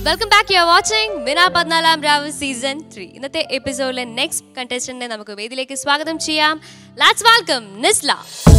Welcome back you are watching മിന പതിനാലാം രാവ് സീസൺ ത്രീ ഇന്നത്തെ എപ്പിസോഡിലെ നെക്സ്റ്റ് കണ്ടസ്റ്റന്റിനെ നമുക്ക് വേദിയിലേക്ക് സ്വാഗതം ചെയ്യാം let's welcome Nisla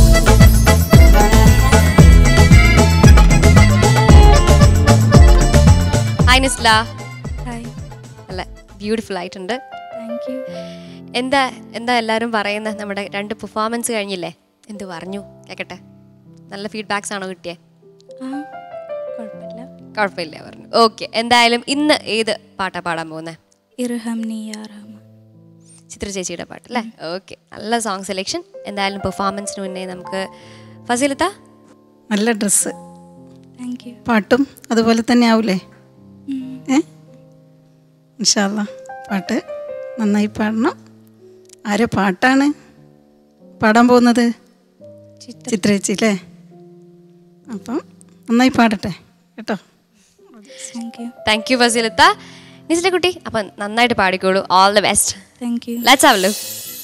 hi Nisla hi നല്ല ബ്യൂട്ടിഫുൾ ആയിട്ടുണ്ട് താങ്ക് യു എന്താ എന്താ എല്ലാവരും പറയുന്നത് നമ്മുടെ രണ്ട് പെർഫോമൻസ് കഴിഞ്ഞില്ലേ എന്ത് പറഞ്ഞു കേക്കട്ടെ നല്ല ഫീഡ്ബാക്സ് ആണോ കിട്ടിയേ ആ കുഴപ്പമില്ല കുഴപ്പമില്ല പറഞ്ഞു ഓക്കെ എന്തായാലും ഇന്ന് ഏത് പാട്ടാ പാടാൻ പോകുന്നത് ഇർഹം നീ യാ റഹ്മാൻ ചിത്ര ചേച്ചിയുടെ പാട്ട് അല്ലേ ഓക്കെ നല്ല സോങ് സെലക്ഷൻ എന്തായാലും പെർഫോമൻസിന് മുന്നേ നമുക്ക് ഫസിലത്ത നല്ല ഡ്രസ്സ് താങ്ക് യു പാട്ടും അതുപോലെ തന്നെ ആവൂലേ ഏ ഇൻഷാല്ല പാട്ട് നന്നായി പാടണം ആരെ പാട്ടാണ് പാടാൻ പോകുന്നത് ചിത്ര ചിത്രേച്ചി അല്ലേ അപ്പം നന്നായി പാടട്ടെ കേട്ടോ താങ്ക് യു താങ്ക് യു ഫസിലത്ത നിസിലെ കുട്ടി അപ്പം നന്നായിട്ട് പാടിക്കോളൂ all the best thank you let's have look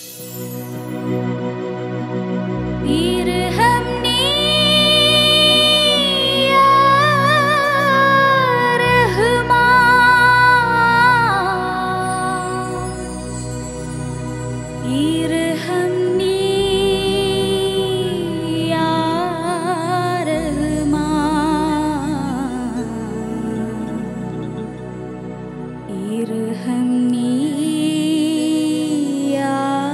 ഇർഹംനി യാ റഹ്മാൻ ഇർഹംനി യാ റഹ്മാൻ ഇർഹംനി യാ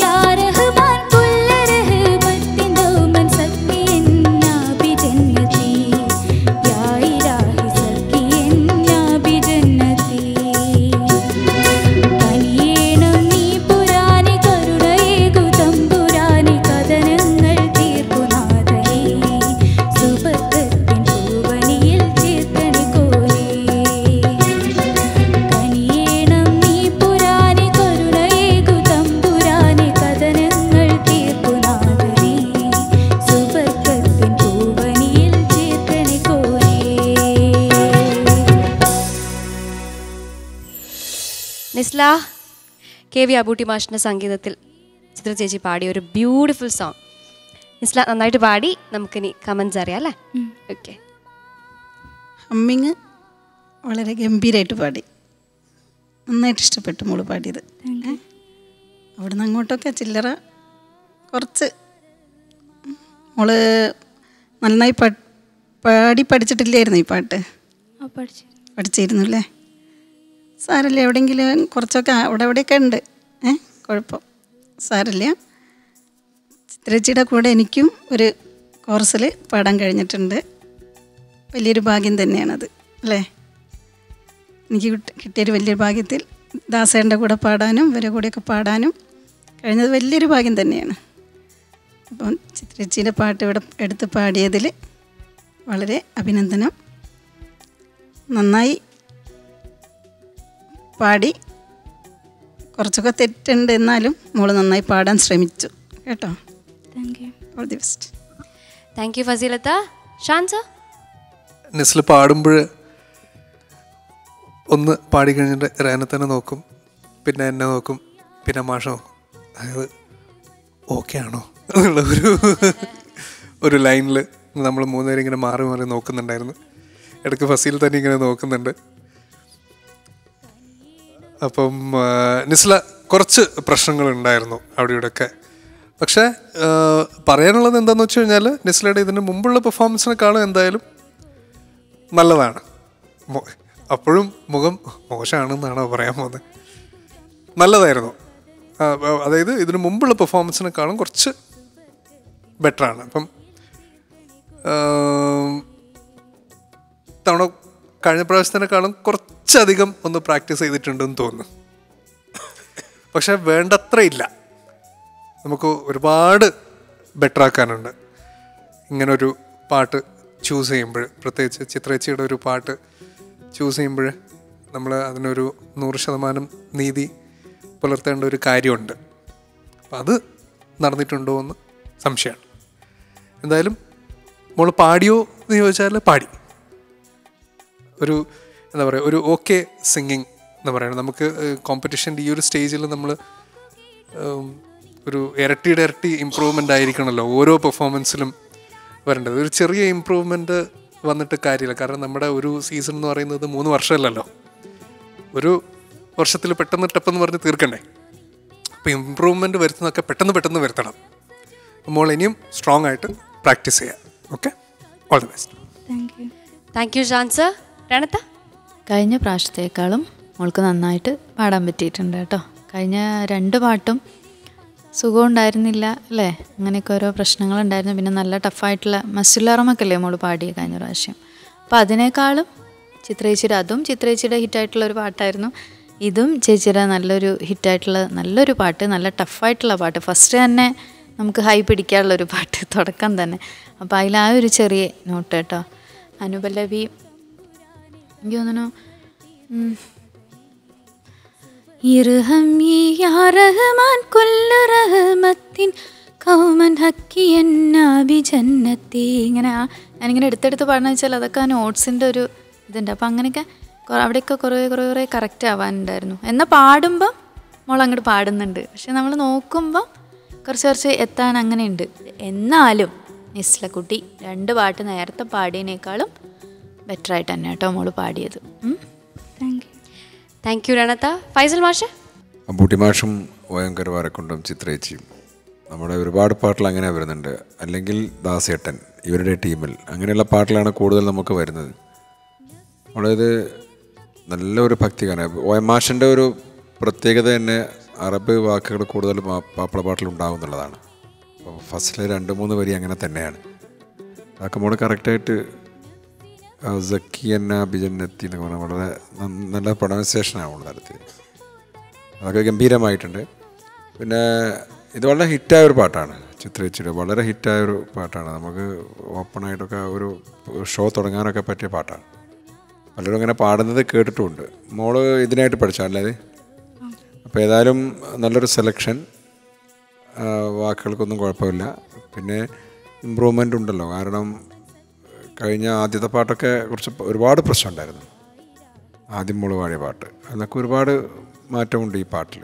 യാ റഹ്മാൻ കുല്ല റഹ്മത്തിൻ ദൗമൻ സഖിയൻ നാബി ജന്നതി യാ ഇലാഹി സഖിയൻ നാബി ജന്നതി കനിയേണം നീ പുരാനി കരുണയേകു തമ്പുരാനി കഥനങ്ങൾ തീർക്കുനാഥനേ സുബർക്കത്തിൻ പൂവനിയിൽ ചേർക്കണി കോലേ കനിയേണം നീ പുരാനി കരുണയേകു തമ്പുരാനി കഥനങ്ങൾ തീർക്കുനാഥനേ സുബർക്കത്തിൻ പൂവനിയിൽ ചേർക്കണി കോലേ നിസ്ല കെ വി അബൂട്ടി മാഷിൻ്റെ സംഗീതത്തിൽ ചിത്ര ചേച്ചി പാടിയ ഒരു ബ്യൂട്ടിഫുൾ സോങ് നിസ്ല നന്നായിട്ട് പാടി നമുക്കിനി കമൻസ് അറിയാം അല്ലേ ഓക്കെ ഹമ്മിങ് വളരെ ഗംഭീരമായിട്ട് പാടി നന്നായിട്ട് ഇഷ്ടപ്പെട്ടു മോള് പാടിയത് ഏ? അവിടുന്ന് അങ്ങോട്ടൊക്കെ ചില്ലറ കുറച്ച് മോള് നന്നായി പാ- പാടി പഠിച്ചിട്ടില്ലായിരുന്നു ഈ പാട്ട് ആ പഠിച്ചു പഠിച്ചിരുന്നു അല്ലേ സാരല്ല എവിടെയെങ്കിലും കുറച്ചൊക്കെ അവിടെ എവിടെയൊക്കെ ഉണ്ട് ഏ കുഴപ്പം സാരല്ല ചിത്രച്ചിയുടെ കൂടെ എനിക്കും ഒരു കോഴ്സിൽ പാടാൻ കഴിഞ്ഞിട്ടുണ്ട് വലിയൊരു ഭാഗ്യം തന്നെയാണത് അല്ലേ എനിക്ക് കിട്ട- കിട്ടിയൊരു വലിയൊരു ഭാഗ്യത്തിൽ ദാസേൻ്റെ കൂടെ പാടാനും ഇവരെ കൂടെയൊക്കെ പാടാനും കഴിഞ്ഞത് വലിയൊരു ഭാഗ്യം തന്നെയാണ് അപ്പം ചിത്രച്ചിയുടെ പാട്ട് ഇവിടെ എടുത്ത് പാടിയതിൽ വളരെ അഭിനന്ദനം നന്നായി പാടി കുറച്ചൊക്കെ തെറ്റുണ്ട് എന്നാലും മോള് നന്നായി പാടാൻ ശ്രമിച്ചു കേട്ടോ thank you all the best thank you ഫസീലത്ത ഷാൻസ നെസ്ല് പാടുമ്പോൾ ഒന്ന് പാടി കഴിഞ്ഞിട്ട് റേനെ തന്നെ നോക്കും പിന്നെ എന്നെ നോക്കും പിന്നെ മാഷ നോക്കും അതായത് ഓക്കെ ആണോ എന്നുള്ള ഒരു ഒരു ലൈനിൽ നമ്മൾ മൂന്നുപേരും ഇങ്ങനെ മാറി മാറി നോക്കുന്നുണ്ടായിരുന്നു ഇടയ്ക്ക് ഫസീൽ തന്നെ ഇങ്ങനെ നോക്കുന്നുണ്ട് അപ്പം ആ, നിസ്ല കുറച്ച് പ്രശ്നങ്ങളുണ്ടായിരുന്നു അവിടെ ഇവിടെയൊക്കെ പക്ഷേ ആ, പറയാനുള്ളത് എന്താണെന്ന് വെച്ച് കഴിഞ്ഞാൽ നിസ്ലയുടെ ഇതിന് മുമ്പുള്ള പെർഫോമൻസിനെക്കാളും എന്തായാലും നല്ലതാണ് മോ- അപ്പോഴും മുഖം മോശമാണെന്നാണോ പറയാൻ പോകുന്നത് നല്ലതായിരുന്നു ആ, ആ, അതായത് ഇതിന് മുമ്പുള്ള പെർഫോമൻസിനെക്കാളും കുറച്ച് ബെറ്ററാണ് അപ്പം ആം, തവണ കഴിഞ്ഞ പ്രാവശ്യത്തിനേക്കാളും കുറച്ചധികം ഒന്ന് പ്രാക്ടീസ് ചെയ്തിട്ടുണ്ടെന്ന് തോന്നുന്നു പക്ഷെ വേണ്ടത്ര ഇല്ല നമുക്ക് ഒരുപാട് ബെറ്റർ ആക്കാനുണ്ട് ഇങ്ങനൊരു പാട്ട് ചൂസ് ചെയ്യുമ്പോൾ പ്രത്യേകിച്ച് ചിത്രേച്ചിയുടെ ഒരു പാട്ട് ചൂസ് ചെയ്യുമ്പോൾ നമ്മൾ അതിനൊരു നൂറ് ശതമാനം നീതി പുലർത്തേണ്ട ഒരു കാര്യമുണ്ട് അപ്പം അത് നടന്നിട്ടുണ്ടോ എന്ന് സംശയമാണ് എന്തായാലും മോള് പാടിയോ എന്ന് ചോദിച്ചാൽ പാടി ഒരു എന്താ പറയുക ഒരു ഓക്കെ സിംഗിങ് എന്ന് പറയുന്നത് നമുക്ക് കോമ്പറ്റീഷൻ്റെ ഈ ഒരു സ്റ്റേജിൽ നമ്മൾ ഒരു ഇരട്ടിയുടെ ഇരട്ടി ഇമ്പ്രൂവ്മെൻ്റ് ആയിരിക്കണമല്ലോ ഓരോ പെർഫോമൻസിലും വരേണ്ടത് ഒരു ചെറിയ ഇമ്പ്രൂവ്മെൻ്റ് വന്നിട്ട് കാര്യമില്ല കാരണം നമ്മുടെ ഒരു സീസൺ എന്ന് പറയുന്നത് മൂന്ന് വർഷമല്ലല്ലോ ഒരു വർഷത്തിൽ പെട്ടെന്ന് ടെപ്പെന്ന് പറഞ്ഞ് തീർക്കണ്ടേ അപ്പോൾ ഇമ്പ്രൂവ്മെൻറ്റ് വരുത്തുന്നതൊക്കെ പെട്ടെന്ന് പെട്ടെന്ന് വരുത്തണം മോൾ ഇനിയും സ്ട്രോങ് ആയിട്ട് പ്രാക്ടീസ് ചെയ്യാം okay all the best thank you thank you Shansa രണത്ത കഴിഞ്ഞ പ്രാവശ്യത്തേക്കാളും മോൾക്ക് നന്നായിട്ട് പാടാൻ പറ്റിയിട്ടുണ്ട് കേട്ടോ കഴിഞ്ഞ രണ്ട് പാട്ടും സുഖം ഉണ്ടായിരുന്നില്ല അല്ലേ അങ്ങനെയൊക്കെ ഓരോ പ്രശ്നങ്ങളുണ്ടായിരുന്നു പിന്നെ നല്ല ടഫായിട്ടുള്ള മസുലറമൊക്കെയല്ലേ മോള് പാടിയ കഴിഞ്ഞ പ്രാവശ്യം അപ്പോൾ അതിനേക്കാളും ചിത്രേച്ചിയുടെ അതും ചിത്രേച്ചിയുടെ ഹിറ്റായിട്ടുള്ള ഒരു പാട്ടായിരുന്നു ഇതും ചേച്ചിയുടെ നല്ലൊരു ഹിറ്റായിട്ടുള്ള നല്ലൊരു പാട്ട് നല്ല ടഫായിട്ടുള്ള പാട്ട് ഫസ്റ്റ് തന്നെ നമുക്ക് ഹൈ പിടിക്കാനുള്ള ഒരു പാട്ട് തുടക്കം തന്നെ അപ്പോൾ അതിൽ ആ ഒരു ചെറിയ നോട്ട് കേട്ടോ അനുപല്ലവി എനിക്ക് തോന്നുന്നു ഉം. ഇർഹംനി യാ റഹ്മാൻ കുല്ലു റഹ്മത്തിൻ കൗമൻ ഹക്കിയൻ നാബി ജന്നത്തി ഇങ്ങനെ ആ ഞാനിങ്ങനെ എടുത്തെടുത്ത് പാടുന്ന വെച്ചാൽ അതൊക്കെ ആ നോട്ട്സിൻ്റെ ഒരു ഇതുണ്ട് അപ്പോൾ അങ്ങനെയൊക്കെ കൊ- അവിടെയൊക്കെ കുറേ കുറേ കുറേ കറക്റ്റ് ആവാനുണ്ടായിരുന്നു എന്നാൽ പാടുമ്പം മോൾ അങ്ങോട്ട് പാടുന്നുണ്ട് പക്ഷെ നമ്മൾ നോക്കുമ്പോൾ കുറച്ച് കുറച്ച് എത്താൻ അങ്ങനെയുണ്ട് എന്നാലും നിസ്ലക്കുട്ടി രണ്ട് പാട്ട് നേരത്തെ പാടിയതിനേക്കാളും ബെറ്ററായിട്ട് തന്നെ കേട്ടോ മോള് പാടിയത് ഉം. താങ്ക് യു താങ്ക് യു രണത്ത ഫൈസൽ മാഷ് അമ്പൂട്ടിമാഷും ഭയങ്കര വരക്കൊണ്ടും ചിത്രേച്ചിയും നമ്മുടെ ഒരുപാട് പാട്ടിൽ അങ്ങനെ വരുന്നുണ്ട് അല്ലെങ്കിൽ ദാസേട്ടൻ ഇവരുടെ ടീമിൽ അങ്ങനെയുള്ള പാട്ടിലാണ് കൂടുതൽ നമുക്ക് വരുന്നത് അതായത് നല്ലൊരു ഭക്തിഗാനം ഒ എം മാഷിൻ്റെ ഒരു പ്രത്യേകത തന്നെ അറബ് വാക്കുകൾ കൂടുതൽ മാപ്പിള പാട്ടിൽ ഉണ്ടാവും എന്നുള്ളതാണ് അപ്പോൾ ഫസ്റ്റിലെ രണ്ട് മൂന്ന് വരി അങ്ങനെ തന്നെയാണ് അതൊക്കെ മോള് കറക്റ്റായിട്ട് സക്കിയന്ന ബിജന്നത്തി എന്നൊക്കെ പറഞ്ഞാൽ വളരെ നന്ന- നല്ല പ്രൊണൗൺസിയേഷനാണ് അവൾ നടത്തിയത് അതൊക്കെ ഗംഭീരമായിട്ടുണ്ട് പിന്നെ ഇത് വളരെ ഹിറ്റായ ഒരു പാട്ടാണ് ചിത്രേച്ചിയുടെ വളരെ ഹിറ്റായ ഒരു പാട്ടാണ് നമുക്ക് ഓപ്പണായിട്ടൊക്കെ ഒരു ഷോ തുടങ്ങാനൊക്കെ പറ്റിയ പാട്ടാണ് പലരും അങ്ങനെ പാടുന്നത് കേട്ടിട്ടുമുണ്ട് മോള് ഇതിനായിട്ട് പഠിച്ചാണല്ലേ അത് അപ്പോൾ ഏതായാലും നല്ലൊരു സെലക്ഷൻ വാക്കുകൾക്കൊന്നും കുഴപ്പമില്ല പിന്നെ ഇമ്പ്രൂവ്മെൻ്റ് ഉണ്ടല്ലോ കാരണം കഴിഞ്ഞ ആദ്യത്തെ പാട്ടൊക്കെ കുറച്ച് ഒരുപാട് പ്രശ്നമുണ്ടായിരുന്നു ആദ്യം മോള് പാടിയ പാട്ട് അതിനൊക്കെ ഒരുപാട് മാറ്റമുണ്ട് ഈ പാട്ടിൽ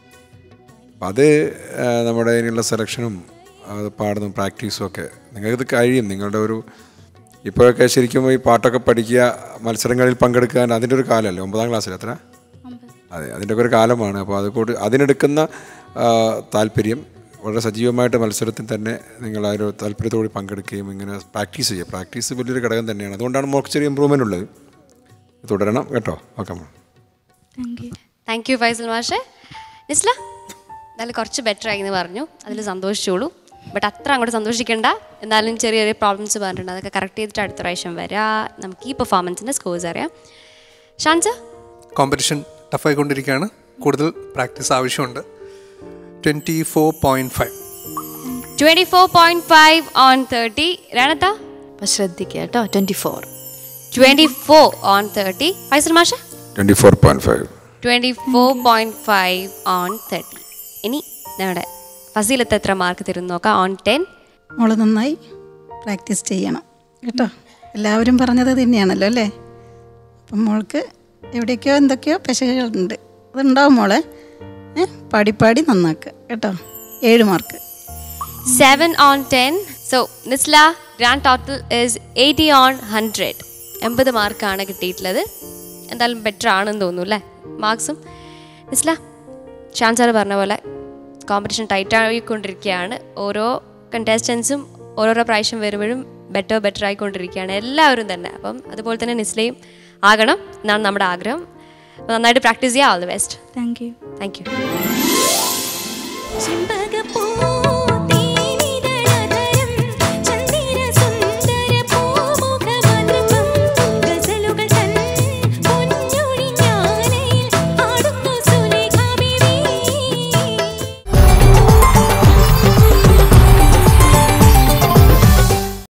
അപ്പം അത് ആ, നമ്മുടെ ഇതിനുള്ള സെലക്ഷനും അത് പാടുന്ന പ്രാക്ടീസും ഒക്കെ നിങ്ങൾക്കിത് കഴിയും നിങ്ങളുടെ ഒരു ഇപ്പോഴൊക്കെ ശരിക്കും ഈ പാട്ടൊക്കെ പഠിക്കുക മത്സരങ്ങളിൽ പങ്കെടുക്കാൻ അതിൻ്റെ ഒരു കാലമല്ലേ ഒമ്പതാം ക്ലാസ്സിൽ എത്ര അതെ അതിൻ്റെ ഒക്കെ ഒരു കാലമാണ് അപ്പോൾ അതുകൊണ്ട് അതിനെടുക്കുന്ന ആ, താല്പര്യം വളരെ സജീവമായിട്ട് മത്സരത്തിൽ തന്നെ നിങ്ങൾ ആ ഒരു താല്പര്യത്തോടെ പങ്കെടുക്കുകയും ഇങ്ങനെ പ്രാക്ടീസ് ചെയ്യുക പ്രാക്ടീസ് വലിയൊരു ഘടകം തന്നെയാണ് അതുകൊണ്ടാണ് മോൾക്ക് ചെറിയ ഇമ്പ്രൂവ്മെൻ്റ് ഉള്ളത് തുടരണം കേട്ടോ okay thank you thank you Faisal മാഷെ നിസ്ല എന്നാലും കുറച്ച് ബെറ്റർ ആയി എന്ന് പറഞ്ഞു അതിൽ സന്തോഷിച്ചോളൂ ബട്ട് അത്ര അങ്ങോട്ട് സന്തോഷിക്കണ്ട എന്നാലും ചെറിയ ചെറിയ പ്രോബ്ലംസ് പറഞ്ഞിട്ടുണ്ട് അതൊക്കെ കറക്റ്റ് ചെയ്തിട്ട് അടുത്ത പ്രാവശ്യം വരാം നമുക്ക് ഈ പെർഫോമൻസിൻ്റെ സ്കോഴ്സ് അറിയാം ഷാൻസ കോമ്പറ്റീഷൻ ടഫായിക്കൊണ്ടിരിക്കുകയാണ് കൂടുതൽ പ്രാക്ടീസ് ആവശ്യമുണ്ട് twenty four point five twenty four point five on thirty രണത്ത അപ്പം ശ്രദ്ധിക്കുക കേട്ടോ twenty four twenty four on thirty Faisal മാഷ twenty four point five twenty four point five on thirty ഇനി നമ്മുടെ ഫസീലത്ത് എത്ര മാർക്ക് തരുന്നു നോക്കാം ഓൺ ടെൻ മോള് നന്നായി പ്രാക്ടീസ് ചെയ്യണം കേട്ടോ എല്ലാവരും പറഞ്ഞത് തന്നെയാണല്ലോ അല്ലേ അപ്പം മോൾക്ക് എവിടെയൊക്കെയോ എന്തൊക്കെയോ പെശകുകളുണ്ട് അതുണ്ടാവും മോളെ ഏ പാടി പാടി നന്നാക്കുക കേട്ടോ ഏഴ് mark seven on ten so Nisla grand total is eighty on hundred എൺപത് മാർക്കാണ് കിട്ടിയിട്ടുള്ളത് എന്തായാലും ബെറ്റർ ആണെന്ന് തോന്നുന്നു അല്ലേ മാർക്സും നിസ്ല ഷാൻ സാർ പറഞ്ഞ പോലെ കോമ്പറ്റീഷൻ ടൈറ്റ് ആയിക്കൊണ്ടിരിക്കുകയാണ് ഓരോ കണ്ടസ്റ്റൻസും ഓരോരോ പ്രാവശ്യം വരുമ്പോഴും ബെറ്റർ ബെറ്റർ ആയിക്കൊണ്ടിരിക്കുകയാണ് എല്ലാവരും തന്നെ അപ്പം അതുപോലെ തന്നെ നിസ്ലയും ആകണം എന്നാണ് നമ്മുടെ ആഗ്രഹം അപ്പോൾ നന്നായിട്ട് പ്രാക്ടീസ് ചെയ്യാം all the best thank you thank you ചിമ്പ